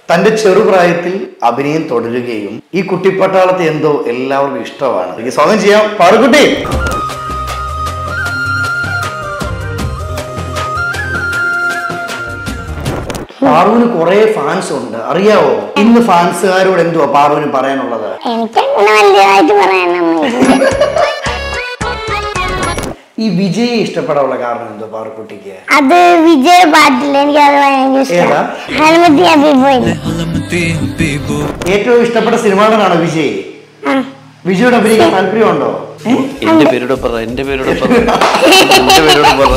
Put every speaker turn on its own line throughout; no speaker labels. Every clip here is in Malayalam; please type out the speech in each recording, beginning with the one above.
തന്റെ ചെറുപ്രായത്തിൽ അഭിനയം തുടരുകയും ഈ കുട്ടിപ്പട്ടാളത്തെ എന്തോ എല്ലാവർക്കും ഇഷ്ടമാണ് എനിക്ക് സ്വാഗതം ചെയ്യാം പാറുകുട്ടി പാറുവിന് കുറെ ഫാൻസ് ഉണ്ട് അറിയാവോ ഇന്ന് ഫാൻസുകാരോട് എന്തുവാ പാറുവിന് പറയാനുള്ളത്
എനിക്കങ്ങനെ വലുതായിട്ട് പറയാനൊന്നുമില്ല
ഈ വിജയെ ഇഷ്ടപ്പെടാനുള്ള കാരണം എന്തോ പാറുക്കുട്ടിക്ക്
അത് വിജയ് പാട്ടില്ല എനിക്ക് അത് ഭയങ്കര
ഏതാ?
ഇഷ്ടം ഹനുമതി അബി പോയി
ഏറ്റവും ഇഷ്ടപ്പെട്ട സിനിമാടനാണോ വിജയ്
ആ
വിജയുടെ അഭിനയിക്കാൻ താല്പര്യമുണ്ടോ
എന്റെ പേരോട് പറ എന്റെ പേരോട് പറ എന്റെ പേരോട് പറ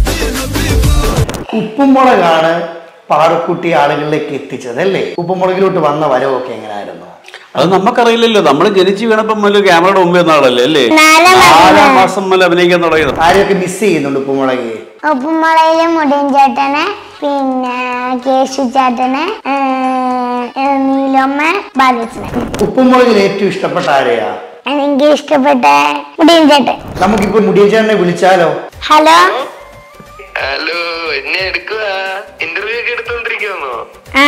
ഉപ്പുമുളകാണ് പാറുക്കുട്ടി ആളുകളിലേക്ക് എത്തിച്ചത് അല്ലേ ഉപ്പുമുളകിലോട്ട് വന്ന വരവൊക്കെ എങ്ങനെയായിരുന്നു
അത് നമുക്കറിയില്ലല്ലോ നമ്മൾ ജനിച്ചു വീണപ്പം മുതൽ ക്യാമറയുടെ മുമ്പേ നാളല്ലേ അല്ലേ
നാലാം
നാലാം മാസം മുതൽ അഭിനയിക്കാൻ തുടങ്ങിയത്
ആരെയൊക്കെ മിസ് ചെയ്യുന്നുണ്ട് ഉപ്പുമുളക്
ഉപ്പുമുളയിലെ മുടിയൻ ചേട്ടന് പിന്നെ കേശു ചേട്ടന് ഏ, ഏ, നീലമ്മ ബാലകൃഷ്ണൻ
ഉപ്പുമുളകിൽ ഏറ്റവും ഇഷ്ടപ്പെട്ട ആരെയാ
എനിക്ക് ഇഷ്ടപ്പെട്ട മുടിയൻ ചേട്ടൻ
നമുക്കിപ്പോ മുടിയച്ചേട്ടനെ വിളിച്ചാലോ
ഹലോ
ഹലോ എന്നെ എടുക്കുക ഇന്റർവ്യൂ ഒക്കെ എടുത്തോണ്ടിരിക്കുവാന്നോ
ആ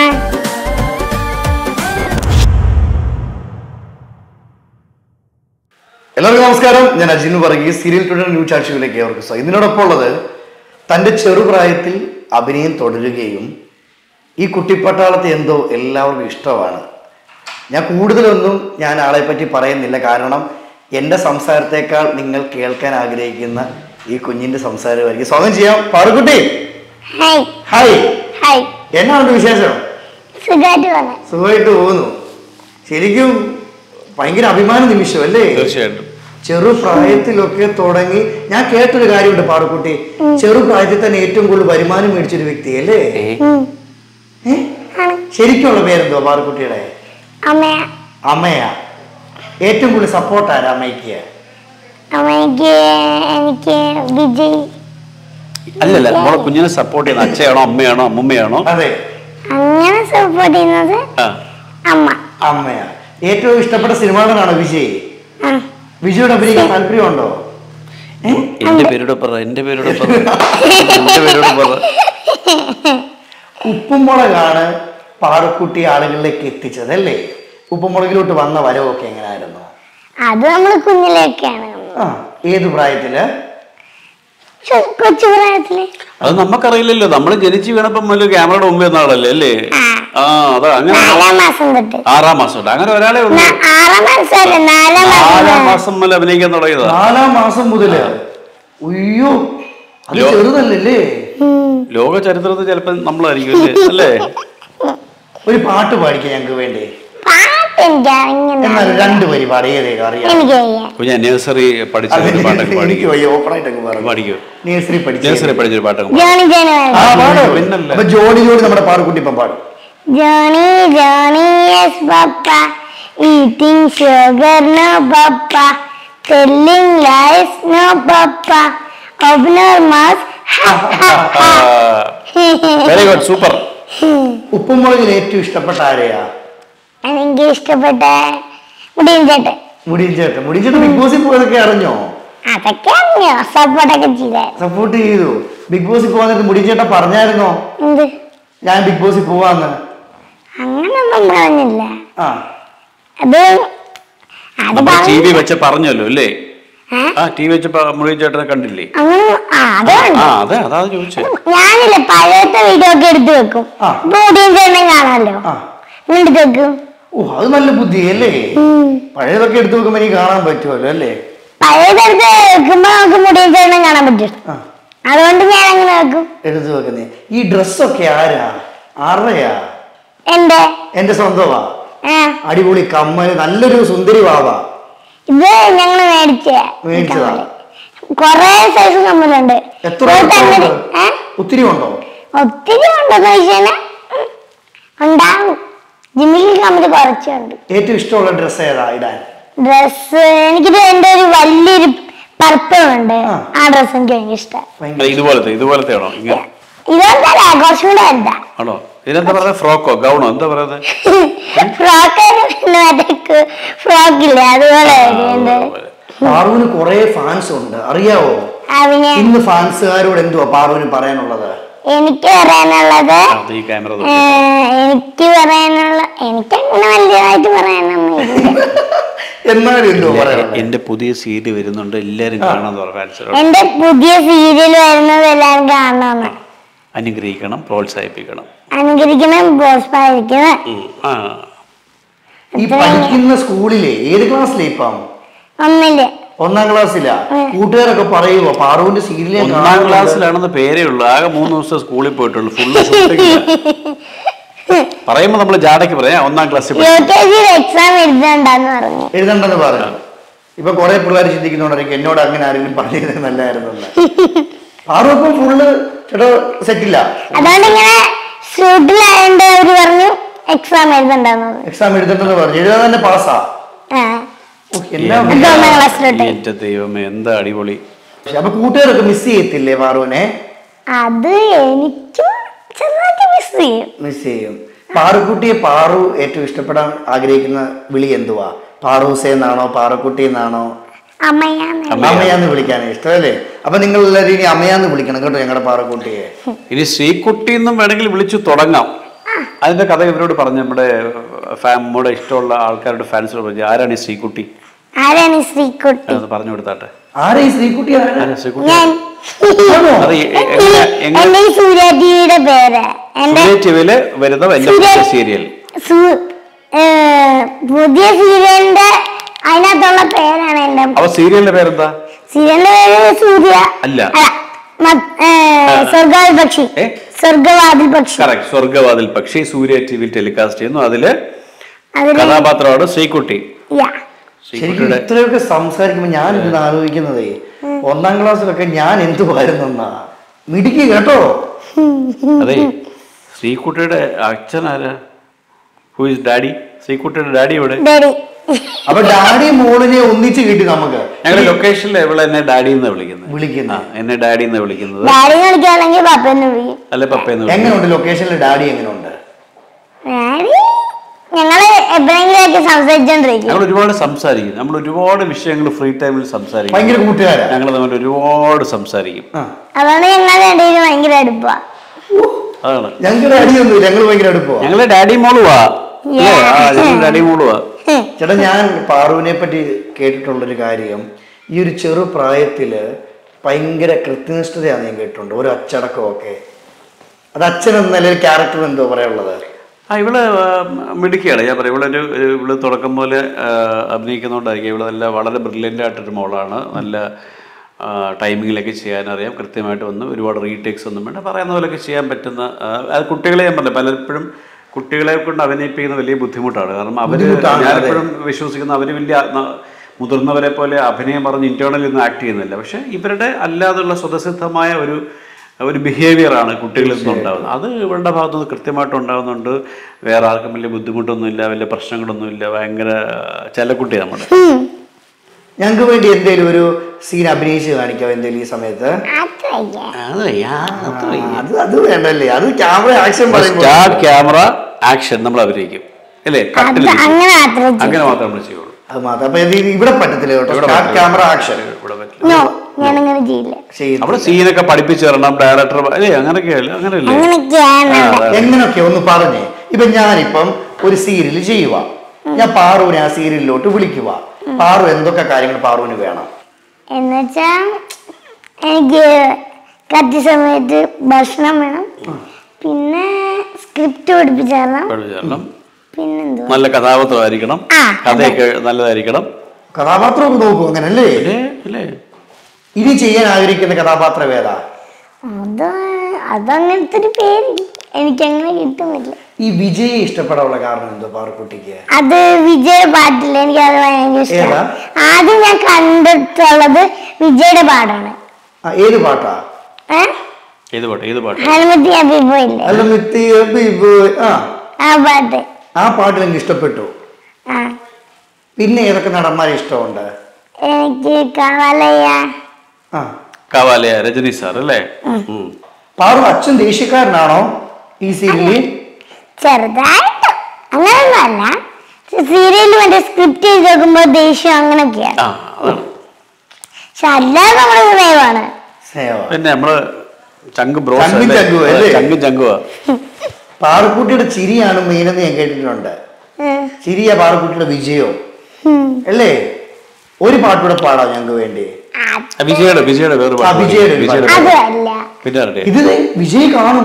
എല്ലാവർക്കും നമസ്കാരം ഞാൻ അജിന് പറയുക സീരിയൽ തുടർ ന്യൂ ചാർഷിയിലേക്ക് അവർക്ക് സ്വാഗതം ഇതിനോടൊപ്പം ഉള്ളത് തന്റെ ചെറുപ്രായത്തിൽ അഭിനയം തുടരുകയും ഈ കുട്ടിപ്പട്ടാളത്തെ എന്തോ എല്ലാവർക്കും ഇഷ്ടമാണ് ഞാൻ കൂടുതലൊന്നും ഞാൻ ആളെ പറ്റി പറയുന്നില്ല കാരണം എൻ്റെ സംസാരത്തേക്കാൾ നിങ്ങൾ കേൾക്കാൻ ആഗ്രഹിക്കുന്ന ഈ കുഞ്ഞിന്റെ സംസാരമായിരിക്കും സ്വാഗതം ചെയ്യാം പാറുക്കുട്ടി
ഹായ്
ഹായ്
ഹായ്
എന്നാണ് വിശേഷം
സുഖമായിട്ട് പറഞ്ഞു
സുഖമായിട്ട് പോകുന്നു ശരിക്കും ഭയങ്കര അഭിമാന നിമിഷം അല്ലേ
തീർച്ചയായിട്ടും
ചെറുപ്രായത്തിലൊക്കെ തുടങ്ങി ഞാൻ കേട്ടൊരു കാര്യമുണ്ട് പാറുക്കുട്ടി ചെറുപ്രായത്തിൽ തന്നെ ഏറ്റവും കൂടുതൽ വരുമാനം മേടിച്ചൊരു വ്യക്തി അല്ലേ
ഉം.
ഏ?
ആണ്
ശരിക്കുള്ള പേരെന്തോ പാറുക്കുട്ടിയുടെ
അമ്മ
അമ്മയാ ഏറ്റവും കൂടുതൽ സപ്പോർട്ട് ആരാ അമ്മയ്ക്ക്
അമ്മയ്ക്ക് എനിക്ക് വിജയ്
അല്ലല്ല നമ്മളെ കുഞ്ഞിനെ സപ്പോർട്ട് ചെയ്യുന്ന അച്ഛയാണോ അമ്മയാണോ അമ്മമ്മയാണോ
അതെ
അങ്ങനെ സപ്പോർട്ട് ചെയ്യുന്നത്
ആ
അമ്മ
അമ്മയാ ഏറ്റവും ഇഷ്ടപ്പെട്ട സിനിമാടനാണോ വിജയ്
ആ
വിജയുടെ അഭിനയിക്കാൻ താല്പര്യമുണ്ടോ ഏ?
എന്റെ പേരോട് പറ എന്റെ പേരോട് പറ എന്റെ പേരോട് പറ
ഉപ്പുമുളകാണ് പാറുക്കുട്ടി ആളുകളിലേക്ക് എത്തിച്ചത് അല്ലേ ഉപ്പുമുളകിലോട്ട് വന്ന വരവൊക്കെ എങ്ങനെയായിരുന്നു
അത് നമ്മൾ കുഞ്ഞിലേക്കാണ്
ആ ഏത് പ്രായത്തില്
ചു- കൊച്ചു പ്രായത്തില്
അത് നമുക്കറിയില്ലല്ലോ നമ്മൾ ജനിച്ചു വീണപ്പം മുതൽ ക്യാമറയുടെ മുമ്പേ നാളല്ലേ അല്ലേ ആ അതാ അങ്ങനെ
നാലാം മാസം തൊട്ട്
ആറാം മാസം ഉണ്ട് അങ്ങനെ ഒരാളെ ഉള്ളൂ
ന- ആറാം മാസമല്ല നാലാം
നാലാം
മാസം
മാസം മുതൽ അഭിനയിക്കാൻ തുടങ്ങിയതാ
നാലാം മാസം മുതല് അയ്യോ അത്
ലോ-
ചെറുതല്ലേ
ഉം.
ലോക ചരിത്രത്തിൽ ചിലപ്പോൾ നമ്മളായിരിക്കും അല്ലേ അല്ലേ
ഒരു പാട്ട് പാടിക്കാൻ ഞങ്ങൾക്ക് വേണ്ടി
പാട്ട് എനിക്ക് അറിഞ്ഞ
എന്നാലും രണ്ടു വരി പാടി ഏതേലും അറിയാം
എനിക്ക് അറിയാം
കുഞ്ഞ നഴ്സറി പഠിച്ച
അത്
ഒരു പാട്ടൊക്കെ
എനിക്ക്
പാടിക്കും
വയ്യ, ഓപ്പണായിട്ടൊക്കെ പാടും.
പാടിക്കോ
നഴ്സറി പഠിച്ചു
നഴ്സറി പഠിച്ചൊരു പാട്ടൊക്കെ പാടി.
ജോണി ജോണി
ആ
പാടി.
പാടോ
പിന്നല്ല.
അപ്പൊ ജോഡി ജോഡി നമ്മുടെ പാറുക്കുട്ടി ഇപ്പം പാടും
Johnny Johnny yes papa eating sugar no papa telling lies no papa open your mouth
very good super
ഉപ്പുമുളകിൽ ഏറ്റവും ഇഷ്ടപ്പെട്ട ആരെയാ
എനിക്ക് ഇഷ്ടപ്പെട്ട മുടിയൻ ചേട്ടൻ
മുടിയൻ ചേട്ടൻ മുടിയൻ ചേട്ടൻ ബിഗ് ബോസിൽ പോയതൊക്കെ അറിഞ്ഞോ
അതൊക്കെ അറിഞ്ഞോ സപ്പോർട്ടൊക്കെ ചെയ്തായിരുന്നു
സപ്പോർട്ട് ചെയ്തു ബിഗ് ബോസിൽ പോകാൻ മുടിയൻ ചേട്ടൻ പറഞ്ഞായിരുന്നോ
എന്ത്
ഞാൻ ബിഗ് ബോസിൽ പോവാന്ന്
അങ്ങനൊന്നും പറഞ്ഞില്ല
ആ
അത് അത്
നമ്മൾ ടി വി
പറഞ്ഞു
വെച്ച് പറഞ്ഞല്ലോ അല്ലേ
ഏ?
ആ ടി വി വെച്ച് മുഴുവൻ ചേട്ടനെ കണ്ടില്ലേ
അങ്ങനെ ആ അതുകൊണ്ട്
ആ അതെ അതാ ചോദിച്ചത്
ഞാനില്ല പഴയത്തെ വീഡിയോ ഒക്കെ എടുത്തു വെക്കും
ആ.
ഇപ്പൊ മുടിയൻ ചേട്ടൻ കാണാമല്ലോ
ആ
എടുത്ത് വെക്കും
ഓ അത് നല്ല ബുദ്ധി അല്ലേ
ഉം.
പഴയതൊക്കെ എടുത്തു നോക്കുമ്പോ എനിക്ക് കാണാൻ പറ്റുമല്ലോ അല്ലേ
പഴയതെടുത്ത് വെക്കുമ്പോ നമുക്ക് മുടിയൻ ചേട്ടൻ കാണാൻ പറ്റും
ആ
അതുകൊണ്ട് ഞാൻ അങ്ങനെ വെക്കും
എടുത്തു വെക്കുന്നേ ഈ ഡ്രസ്സൊക്കെ ആരാ ആരുടെയാ
എന്റെ
എന്റെ സ്വന്തമാ
ആ
അടിപൊളി കമ്മല് നല്ലൊരു സുന്ദരി വാവ
ഇത് ഞങ്ങള് മേടിച്ച
മേടിച്ചതാ?
കൊറേ സൈസ് കമ്മലുണ്ട്
എത്ര
പോയിട്ട്
ഉണ്ട്?
അങ്ങനെ- ഏ?
ഒത്തിരി ഉണ്ടോ
ഒത്തിരി ഉണ്ടെന്ന് വെച്ചാല് ഉണ്ടാവും ജിമ്മിൽ കമ്മല് കുറച്ചുണ്ട്
ഏറ്റവും ഇഷ്ടമുള്ള ഡ്രസ്സ് ഏതാ ഇടാൻ
ഡ്രസ് എനിക്കിത് എന്റെ ഒരു വലിയൊരു പർപ്പിൾ ഉണ്ട്
ആ.
ആ ഡ്രസ് എനിക്ക് ഭയങ്കര ഇഷ്ടം
ഭയങ്കര
ഇതുപോലത്തെ ഇതുപോലത്തെ ആണോ ഇങ്ങനെ
ഇതെന്തല്ല കുറച്ചും കൂടെ വലുതാ
ആണോ ഇതിനെന്താ പറയുന്നത് ഫ്രോക്കോ ഗൗണോ എന്താ പറയുന്നത്
ഫ്രോക്ക് മറ്റേ ഫ്രോക്ക് ഇല്ലേ അതുപോലെ ഉണ്ട്.
പാറുവിന് കുറെ ഫാൻസ് ഉണ്ട് അറിയാവോ
ആ പിന്നെ
ഇന്ന് ഫാൻസുകാരോട് എന്തുവാ പാറുവിന് പറയാനുള്ളത്
എനിക്ക് പറയാനുള്ളത്
അത് ഈ ക്യാമറ
ഏ, എനിക്ക് പറയാനുള്ളത്
എന്നാലും എന്തോ പറയാ
എന്റെ പുതിയ സീരിയൽ വരുന്നുണ്ട് എല്ലാരും കാണാൻ ഫാൻസിനോട്
എന്റെ പുതിയ സീരിയൽ വരുന്നത് എല്ലാവരും കാണണമെന്ന്
അനുഗ്രഹിക്കണം പ്രോത്സാഹിപ്പിക്കണം
അനുകരിക്കണം പ്രോത്സാഹിക്കണം
ഉം. ആ
ഈ പഠിക്കുന്ന സ്കൂളിലെ ഏത് ക്ലാസ്സിലെ ഇപ്പം
ഒന്നില്ല
ഒന്നാം ക്ലാസ്സിലാ കൂട്ടുകാരൊക്കെ പറയുവോ പാറുവിന്റെ സീരിയൽ
ഒന്നാം ക്ലാസ്സിലാണെന്ന് പേരേ ഉള്ളൂ ആകെ മൂന്ന് ദിവസം സ്കൂളിൽ പോയിട്ടുള്ളൂ ഫുള്ള് ഷൂട്ടിംഗ് പറയുമ്പോ നമ്മൾ ജാടയ്ക്ക് പറയാം ഒന്നാം ക്ലാസ്സിൽ
യു കെ ജിയിൽ എക്സാം എഴുതണ്ടെന്ന് പറഞ്ഞു
എഴുതണ്ടെന്ന് പറഞ്ഞു ഇപ്പൊ കുറെ പിള്ളേർ ചിന്തിക്കുന്നുണ്ടായിരിക്കും എന്നോട് അങ്ങനെ ആരെങ്കിലും പറഞ്ഞത് നല്ലായിരുന്നല്ല പാറു ഇപ്പം ഫുള്ള് ചേട്ടാ സെറ്റില്ല
അതുകൊണ്ട് ഇങ്ങനെ ഷൂട്ടിലായതുകൊണ്ട് അവര് പറഞ്ഞു എക്സാം എഴുതണ്ടെന്ന് പറഞ്ഞു
എക്സാം എഴുതണ്ടെന്ന് പറഞ്ഞു എഴുതാൻ തന്നെ പാസ്സാ
ആ
ഓ, എല്ലാം
ഇത് ഒന്നാം ക്ലാസ്സിലോട്ട്
എന്റെ ദൈവമേ എന്താ അടിപൊളി
അപ്പൊ കൂട്ടുകാരൊക്കെ മിസ് ചെയ്യത്തില്ലേ പാറുവിനെ
അത് എനിക്കും ചെറുതായിട്ട് മിസ് ചെയ്യും
മിസ് ചെയ്യും പാറുക്കുട്ടിയെ പാറു ഏറ്റവും ഇഷ്ടപ്പെടാൻ ആഗ്രഹിക്കുന്ന വിളി എന്തുവാ പാറൂസേ എന്നാണോ പാറക്കുട്ടി എന്നാണോ
അമ്മയാന്ന്
അമ്മയാന്ന് വിളിക്കാൻ ഇഷ്ടമല്ലേ അപ്പൊ നിങ്ങൾ എല്ലാവരും ഇനി അമ്മയാന്ന് വിളിക്കണം കേട്ടോ ഞങ്ങളുടെ പാറക്കുട്ടിയെ
ഇനി ശ്രീകുട്ടി എന്നും വേണമെങ്കിൽ വിളിച്ചു തുടങ്ങാം അതിന്റെ കഥ ഇവരോട് പറഞ്ഞു നമ്മുടെ ഫാം നമ്മുടെ ഇഷ്ടമുള്ള ആൾക്കാരുടെ ഫാൻസിനോട് പറഞ്ഞു ആരാണ് ഈ ശ്രീകുട്ടി
ആരാണ് ഈ ശ്രീകുട്ടി
അതൊന്ന് പറഞ്ഞു കൊടുത്താട്ടെ
ആരാ ഈ ശ്രീകുട്ടി ആരാ
ആരാ ശ്രീകുട്ടി
ഞാൻ
ആണോ?
അത് എ- എ- എങ്ങനെ എങ്ങനെ
എന്റെ ഈ സൂര്യ ടിവിയുടെ പേര് എന്റെ
ടിവിയില് വരുന്ന എന്റെ
സൂര്യ
പുതിയ സീരിയൽ
സു- ഏ, പുതിയ സീരിയലിന്റെ അതിനകത്തുള്ള പേരാണ് എന്റെ
അപ്പൊ സീരിയലിന്റെ പേരെന്താ
സീരിയലിന്റെ പേര് സൂര്യ
അല്ല.
മ- ഏ, സ്വർഗവാതിൽ പക്ഷി
ഏ?
സ്വർഗവാതിൽ പക്ഷി
കറക്റ്റ് സ്വർഗവാതിൽ പക്ഷി സൂര്യ ടിവിയിൽ ടെലികാസ്റ്റ് ചെയ്യുന്നു അതില്
അതില്
കഥാപാത്രമാണ് ശ്രീകുട്ടി
യാ.
ശരിക്കും
ശ്രീകുട്ടിയുടെ
ഇത്രയൊക്കെ സംസാരിക്കുമ്പോ ഞാൻ ഇത് ആലോചിക്കുന്നതേ ഒന്നാം ക്ലാസ്സിലൊക്കെ ഞാൻ എന്തുവായിരുന്നെന്നാ മിടിക്ക് കേട്ടോ
അതെ ശ്രീകുട്ടിയുടെ അച്ഛൻ ആരാ ഹു ഇസ് ഡാഡി ശ്രീകുട്ടിയുടെ ഡാഡി ഇവിടെ
ഡാഡി
അപ്പൊ ഡാഡി മോളിനെ ഒന്നിച്ച് കിട്ടി നമുക്ക്
ഞങ്ങളുടെ ലൊക്കേഷനിൽ ഇവിടെ എന്നെ ഡാഡി എന്ന് വിളിക്കുന്നത്
വിളിക്കുന്നത്
ആ, എന്നെ ഡാഡി എന്ന് വിളിക്കുന്നത്
ഡാഡി വിളിക്കുകയാണെങ്കിൽ പപ്പന്ന് വിളിക്കും
അല്ലെ പപ്പയെന്ന് വിളിക്കുന്നത്
എങ്ങനെയുണ്ട് ലൊക്കേഷനിൽ ഡാഡി എങ്ങനെയുണ്ട്
ഡാഡി ഞങ്ങള് എപ്പോഴെങ്കിലൊക്കെ സംസാരിച്ചോണ്ടിരിക്കും
ഞങ്ങൾ ഒരുപാട് സംസാരിക്കും നമ്മൾ ഒരുപാട് വിഷയങ്ങൾ ഫ്രീ ടൈമിൽ സംസാരിക്കും
ഭയങ്കര കൂട്ടുകാരാ
ഞങ്ങൾ തമ്മിൽ ഒരുപാട് സംസാരിക്കും
ആ.
അതുകൊണ്ട് ഞങ്ങൾ രണ്ടുപേരും ഭയങ്കര അടുപ്പാ
അതാണ്
ഞങ്ങളുടെ അടിയൊന്നുമില്ല ഞങ്ങൾ ഭയങ്കര അടുപ്പോ
ഞങ്ങള് ഡാഡി മോളുവാ അല്ലേ ആ ഞങ്ങൾ ഡാഡി മോളുവാ
ചേട്ടാ ഞാൻ പാറുവിനെ പറ്റി കേട്ടിട്ടുള്ളൊരു കാര്യം ഈ ഒരു ചെറു പ്രായത്തില് ഭയങ്കര കൃത്യനിഷ്ഠതയാണ് ഞാൻ കേട്ടിട്ടുണ്ട് ഒരു അച്ചടക്കമൊക്കെ അത് അച്ഛൻ എന്ന നിലയിൽ ക്യാരക്ടർ എന്തോ പറയാനുള്ളത്
ആ ഇവള് ആ, മിടുക്കിയാണ് ഞാൻ പറയാം ഇവളൊരു ഒരു ഇവള് തുടക്കം പോലെ ആ, അഭിനയിക്കുന്നതുകൊണ്ടായിരിക്കും ഇവള് നല്ല വളരെ ബ്രില്യൻ്റ് ആയിട്ടൊരു മോളാണ് നല്ല ടൈമിങ്ങിലൊക്കെ ചെയ്യാനറിയാം കൃത്യമായിട്ട് വന്ന് ഒരുപാട് റീടേക്സ് ഒന്നും വേണ്ട പറയുന്ന പോലെയൊക്കെ ചെയ്യാൻ പറ്റുന്ന ആ, അത് കുട്ടികളെ ഞാൻ പറഞ്ഞു പലപ്പോഴും കുട്ടികളെ കൊണ്ട് അഭിനയിപ്പിക്കുന്ന വലിയ ബുദ്ധിമുട്ടാണ് കാരണം അവര്
ബുദ്ധിമുട്ടാണ്, അതെ.
ഞാനെപ്പോഴും വിശ്വസിക്കുന്ന അവര് വലിയ ന- മുതിർന്നവരെ പോലെ അഭിനയം പറഞ്ഞ് ഇന്റേണലി ഒന്നും ആക്ട് ചെയ്യുന്നില്ല പക്ഷെ ഇവരുടെ അല്ലാതുള്ള സ്വതസിദ്ധമായ ഒരു ഒരു ബിഹേവിയർ ആണ് കുട്ടികളിൽ നിന്ന് ഉണ്ടാകുന്നത് അത് ഇവരുടെ ഭാഗത്തു നിന്ന് കൃത്യമായിട്ട് ഉണ്ടാകുന്നുണ്ട് വേറെ ആർക്കും വലിയ ബുദ്ധിമുട്ടൊന്നുമില്ല വലിയ പ്രശ്നങ്ങളൊന്നുമില്ല ഭയങ്കര ചെലക്കുട്ടി നമ്മുടെ
ഞങ്ങൾക്ക് വേണ്ടി എന്തേലും ഒരു സീൻ അഭിനയിച്ച് കാണിക്കാവോ എന്തേലും ഈ സമയത്ത് അത് അത് വേണ്ടല്ലേ അത് ക്യാമറ ആക്ഷൻ പറയുമ്പോൾ
സ്റ്റാർട്ട് ക്യാമറ ആക്ഷൻ നമ്മൾ അഭിനയിക്കും അല്ലേ
അത്
കട്ടിൽ
അങ്ങനെ മാത്രമേ
അങ്ങനെ മാത്രമേ നമ്മൾ ചെയ്യുള്ളൂ
അത് മാത്രം അപ്പൊ ഇത് ഇവിടെ പറ്റത്തില്ല കേട്ടോ
ഇവിടെ
സ്റ്റാർട്ട്
പറ്റില്ല.
ക്യാമറ ആക്ഷൻ
ഇവിടെ പറ്റില്ല
നോ ഞാനങ്ങനെ ചെയ്യില്ല
ചെയ്യുന്നു
അവിടെ സീനൊക്കെ പഠിപ്പിച്ചു തരണം ഡയറക്ടർ അല്ലേ അങ്ങനെയൊക്കെയല്ലേ അങ്ങനെയല്ലേ
അങ്ങനെയൊക്കെയാണ്
ആ, അതെ.
എങ്ങനെയൊക്കെ ഒന്ന് പറഞ്ഞേ ഇപ്പൊ ഞാനിപ്പം ഒരു സീരിയൽ ചെയ്യുക ഞാൻ പാറുവിനെ ആ സീരിയലിലോട്ട് വിളിക്കുക പാറു എന്തൊക്കെ കാര്യങ്ങൾ പാറുവിന് വേണം
എന്നുവെച്ചാ എനിക്ക് കറക്റ്റ് സമയത്ത് ഭക്ഷണം വേണം പിന്നെ സ്ക്രിപ്റ്റ് പഠിപ്പിച്ചു തരണം
പഠിപ്പിച്ചു തരണം
പിന്നെന്തുവാ
നല്ല കഥാപാത്രമായിരിക്കണം
ആ,
കഥയൊക്കെ നല്ലതായിരിക്കണം
കഥാപാത്രമൊക്കെ നോക്കൂ അങ്ങനെ അല്ലേ
അല്ലേ അല്ലേ
ഇനി ചെയ്യാൻ ആഗ്രഹിക്കുന്ന കഥാപാത്രം ഏതാ
അത് അതങ്ങനത്തെ ഒരു പേര് എനിക്കങ്ങനെ കിട്ടുന്നില്ല
ഈ വിജയെ ഇഷ്ടപ്പെടാനുള്ള കാരണം എന്തോ പാറുക്കുട്ടിക്ക്
അത് വിജയുടെ പാട്ടില്ല എനിക്ക് അത് ഭയങ്കര
ഏതാ?
ഇഷ്ടമാണ് ആദ്യം ഞാൻ കണ്ടിട്ടുള്ളത് വിജയുടെ പാടാണ്
ആ ഏത് പാട്ടാ
ഏഹ്
ഏത് പാട്ട് ഏത് പാട്ട്
ഹനുമതി അഭിപോ ഇല്ലേ
അല്ല മിത്തി ബിബ്. ആ
ആ പാട്ട്
ആ പാട്ട് എനിക്ക് ഇഷ്ടപ്പെട്ടു
ആ
പിന്നെ ഏതൊക്കെ നടന്മാരെ ഇഷ്ടമുണ്ട്
എനിക്ക് കാവലയ്യ
ആ
കാവാലയ രജനി സാർ അല്ലേ ഉം.
പാറു അച്ഛൻ ദേഷ്യക്കാരനാണോ ഈ സീരിയലിൽ
ചെറുതായിട്ട് അങ്ങനെയൊന്നുമല്ല സീരിയലിൽ മറ്റേ സ്ക്രിപ്റ്റ് ചെയ്ത് നോക്കുമ്പോൾ ദേഷ്യം അങ്ങനെയൊക്കെയാണ്
ആ അതാണ്
പക്ഷെ അല്ലാതെ നമ്മുടെ സ്നേഹമാണ്
സ്നേഹ
പിന്നെ നമ്മള് ചങ്ക് ബ്രോസ്
ചങ്കും
അല്ലേ?
ചങ്കും
അതെ,
അല്ലേ?
ചങ്കും ചങ്കുവാ
പാറുക്കുട്ടിയുടെ ചിരിയാണ് മെയിനെന്ന് ഞാൻ കേട്ടിട്ടുണ്ട് ചിരിയ പാറുക്കുട്ടിയുടെ വിജയോ അല്ലേ ഒരു പാട്ടൂടെ പാടാം ഞങ്ങൾക്ക് വേണ്ടി
ആ, വിജയുടെ വിജയുടെ വേറെ
ആ,
പാട്ട് പാടി.
വിജയുടെ ഒരു
വിജയുടെ
പാട്ട്.
പാട്ട്.
അതല്ല
പിന്നെ ആരുടെ?
ഇത് ദേ വിജയ് കാണും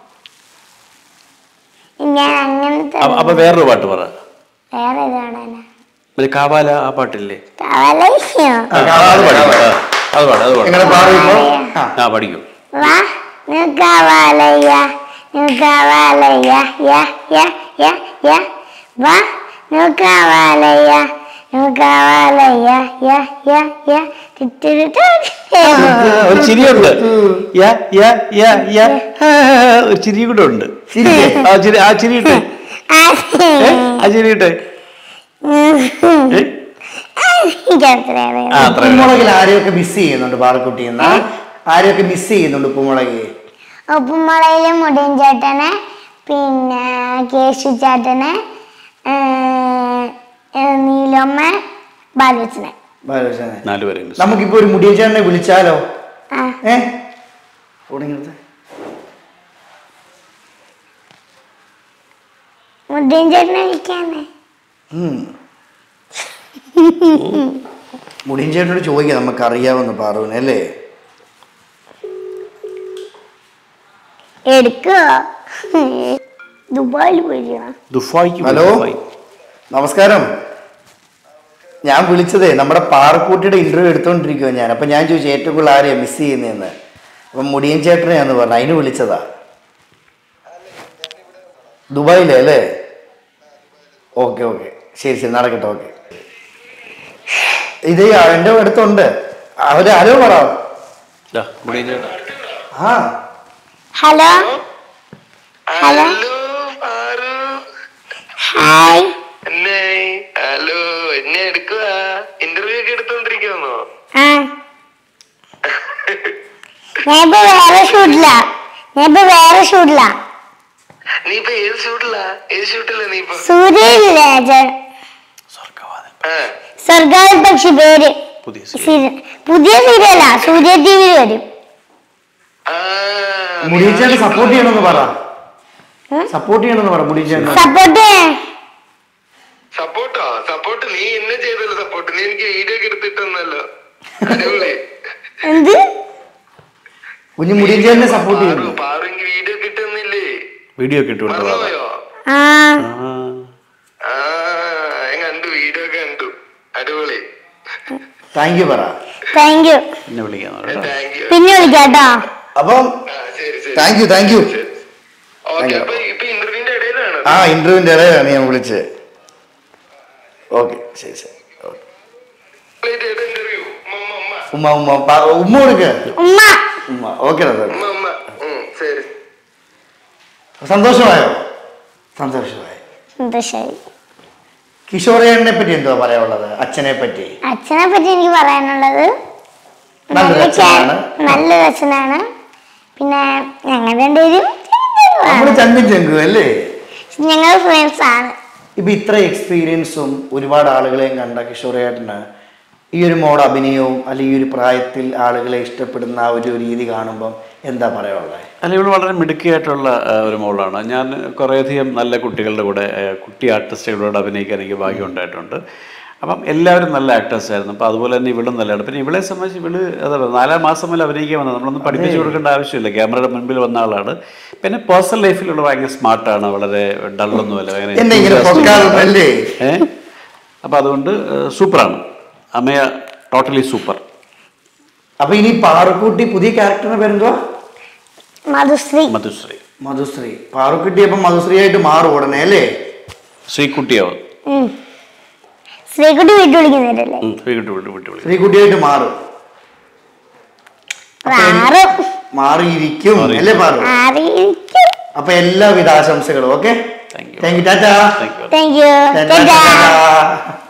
ഞാൻ അങ്ങനത്തെ
അപ്പൊ- അപ്പൊ വേറൊരു പാട്ട് പറ
വേറെ ഇതാണ്
മറ്റേ കാവാല ആ പാട്ടില്ലേ
കവലയ്ക്കോ
ആ,
അത്
കാണാതെ
പാടി
പാടാം.
അത് പാട് അത്
എങ്ങനെ
പാട്
പാടും ഇപ്പൊ ആ
ആ പഠിക്കും
വാ നിൽക്കാവാലയ്യ നിൽക്കാവാലയ്യ യ യ യ യ വാ നിൽക്കാവാലയ്യ നിൽക്കാവാലയ്യ യ യ യ ടിട്ടിരിട്ടി.
ഒരു ചിരിയുണ്ട് യ, യ, യ, യ. ആ, ഒരു ചിരി കൂടെ ഉണ്ട്
ചിരിക്കേ?
ആ ചിരി ആ ചിരി ഇട്ടെ
ആ,
ഏ? ആ ചിരി ഇട്ടെ ഏ?
എനിക്കത്രേ അറിയൂ.
ആ അത്ര
ഉപ്പുമുളകിൽ ആരെയൊക്കെ മിസ് ചെയ്യുന്നുണ്ട് പാറക്കുട്ടി എന്ന ആരെയൊക്കെ മിസ് ചെയ്യുന്നുണ്ട് ഉപ്പുമുളക്
ഉപ്പുമുളയിലെ മുടിയൻ ചേട്ടന് പിന്നെ കേശു ചേട്ടന് ഏ, ഏ, നീലമ്മ ബാലകൃഷ്ണൻ
ബാലകൃഷ്ണനെ
നാല് പേരുണ്ട്
നമുക്കിപ്പോ ഒരു മുടിയച്ചേട്ടനെ വിളിച്ചാലോ
ആ
ഏ തുടങ്ങിയത്
മുടിയൻ ചേട്ടനെ വിളിക്കാന്നേ
മുടിയൻ ചേട്ടനോട് ചോദിക്കാം നമുക്ക് അറിയാവുന്ന പാറുവിനെ അല്ലേ
എടുക്കോ ദുബായിൽ പോയിരിക്കണം
ദുഫായിക്ക്
ഹലോ
ദുഫായ്.
നമസ്കാരം ഞാൻ വിളിച്ചതേ നമ്മുടെ പാറക്കൂട്ടിയുടെ ഇന്റർവ്യൂ എടുത്തോണ്ടിരിക്കുവോ ഞാൻ അപ്പൊ ഞാൻ ചോദിച്ചു ഏറ്റവും കൂടുതൽ ആരെയാ മിസ് ചെയ്യുന്നതെന്ന് അപ്പം മുടിയൻ ചേട്ടനെയാന്ന് പറഞ്ഞു അതിന് വിളിച്ചതാ ദുബായിലേ അല്ലേ ഓക്കെ ഓക്കെ ശരി ശരി നടക്കട്ടെ ഓക്കെ ഇത് എൻ്റെ അടുത്തുണ്ട് അവര് ആരോ പറ
ദാ, മുടിയൻ ചേട്ടാ.
ആ
hello hello
hello Paru
hi
എന്നെ ഹലോ എന്നെ എടുക്കുക ഇന്റർവ്യൂ ഒക്കെ എടുത്തോണ്ടിരിക്കുവാന്നോ
ആ ഞാനിപ്പോ വേറെ ഷൂട്ടിലാ ഞാനിപ്പോ വേറെ ഷൂട്ടിലാ
നീ ഇപ്പൊ ഏത് ഷൂട്ടിലാ ഏത് ഷൂട്ടിലാ നീ ഇപ്പൊ
സൂര്യയില്ലേ ചേ-
സ്വർഗ്ഗവാദം.
ആ
സ്വർഗാവൽ പക്ഷി പേര്
പുതിയ സീരിയൽ.
സീരിയൽ പുതിയ സീരിയലാ സൂര്യ ടി വിയിൽ വരും
ആ
മുടിയൻ ചേട്ടൻ സപ്പോർട്ട് ചെയ്യണമെന്ന് പറ സപ്പോർട്ട് ചെയ്യണമെന്ന് പറ മുടിയൻ ചേട്ടൻ
സപ്പോർട്ട്
സപ്പോർട്ടോ സപ്പോർട്ട് നീ എന്നെ ചെയ്തല്ലോ സപ്പോർട്ട് നീ എനിക്ക് വീഡിയോ ഒക്കെ എടുത്തിട്ടൊന്നല്ലോ അടിപൊളി
എന്ത്
കുഞ്ഞു മുടിയൻ ചേട്ടനെ സപ്പോർട്ട്
പാറു
ചെയ്യുന്നു
പാറു എനിക്ക് വീഡിയോ കിട്ടുന്നില്ലേ
വീഡിയോ ഒക്കെ ഇട്ട് വിട്ടതാ.
മറന്നുപോയോ
ആ
ആ
ആ ഞാൻ കണ്ടു വീഡിയോ ഒക്കെ കണ്ടു അടിപൊളി
താങ്ക് യു പറ
താങ്ക് യു
എന്നെ വിളിക്കാം കേട്ടോ.
താങ്ക് യു
പിന്നെ വിളിക്കാട്ടോ
അപ്പം
ആ ശരി ശരി
thank you thank you
okay അപ്പൊ ഇപ്പൊ ഇന്റർവ്യൂവിന്റെ ഇടയിലാണ്
ആ ഇന്റർവ്യൂവിന്റെ ഇടയിലാണ് ഞാൻ വിളിച്ചത് ഓക്കെ ശരി ശരി ഓക്കെ
ഇന്റർവ്യൂ ഉമ്മ ഉമ്മ
ഉമ്മ ഉമ്മ പ- ഉമ്മ കൊടുക്ക
ഉമ്മ
ഉമ്മ ഓക്കെ
ഉമ്മ ഉമ്മ ഉം ശരി
സന്തോഷമായോ സന്തോഷമായി
സന്തോഷായി
കിഷോറേണ്ണനെ പറ്റി എന്തുവാ പറയാനുള്ളത് അച്ഛനെ പറ്റി
അച്ഛനെ പറ്റി എനിക്ക് പറയാനുള്ളത്
നല്ലൊരു
നല്ല
അച്ഛനാണ്.
ക്യാ- നല്ലൊരു അച്ഛനാണ് പിന്നെ ഞങ്ങൾ രണ്ടുപേരും
നമ്മള് ചങ്കും ചങ്കും അല്ലേ
ഞങ്ങൾ ഫ്രണ്ട്സ് ആണ്
ഇപ്പൊ ഇത്ര എക്സ്പീരിയൻസും ഒരുപാട് ആളുകളെയും കണ്ട കിഷോറേട്ടന് ഈ ഒരു മോഡ് അഭിനയവും അല്ലെങ്കിൽ ഈ ഒരു പ്രായത്തിൽ ആളുകളെ ഇഷ്ടപ്പെടുന്ന ആ ഒരു രീതി കാണുമ്പം എന്താ പറയാനുള്ളത്
അല്ല ഇവള് വളരെ മിടുക്കിയായിട്ടുള്ള ആ, ഒരു മോളാണ് ഞാൻ കുറേയധികം നല്ല കുട്ടികളുടെ കൂടെ ആ, കുട്ടി ആർട്ടിസ്റ്റുകളോട് അഭിനയിക്കാൻ എനിക്ക് ഭാഗ്യം ഉണ്ടായിട്ടുണ്ട് അപ്പം എല്ലാവരും നല്ല ആക്ടേഴ്സ് ആയിരുന്നു അപ്പം അതുപോലെ തന്നെ ഇവളും നല്ലതാണ് പിന്നെ ഇവളെ സംബന്ധിച്ച് ഇവള് അതാ നാലാം മാസം മുതൽ അഭിനയിക്കാൻ വന്നത് നമ്മളൊന്നും പഠിപ്പിച്ചു കൊടുക്കേണ്ട ആവശ്യമില്ല ക്യാമറയുടെ മുൻപിൽ വന്ന ആളാണ് പിന്നെ പേഴ്സണൽ ലൈഫിലുള്ള ഭയങ്കര സ്മാർട്ടാണ് വളരെ ഡള്ളൊന്നുമല്ല
എന്നെ ഇങ്ങനെ
ഭയങ്കര
പൊക്കാറുണ്ടല്ലേ
ഏ അപ്പം അതുകൊണ്ട് സൂപ്പറാണ് അമ്മയ ടോട്ടലി സൂപ്പർ
അപ്പൊ ഇനി പാറക്കുട്ടി പുതിയ ക്യാരക്ടറിന്റെ പേരെന്തുവാ
മധുശ്രീ
മധുശ്രീ
മധുശ്രീ പാറുക്കുട്ടി അപ്പം മധുശ്രീ ആയിട്ട് മാറും ഉടനെ അല്ലേ
ശ്രീകുട്ടിയാവും
ഉം. ശ്രീകുട്ടി വീട്ടിൽ വിളിക്കുന്നില്ലല്ലേ
ഉം, ശ്രീകുട്ടി വിട്ടു വിട്ടു വിളി
ശ്രീകുട്ടിയായിട്ട് മാറും
ആറും
മാറിയിരിക്കും അല്ലേ പാറു
ആറിയിരിക്കും
അപ്പൊ എല്ലാവിധ ആശംസകളും okay
Thank you.
Thank you tata
thank you
thank you
Tata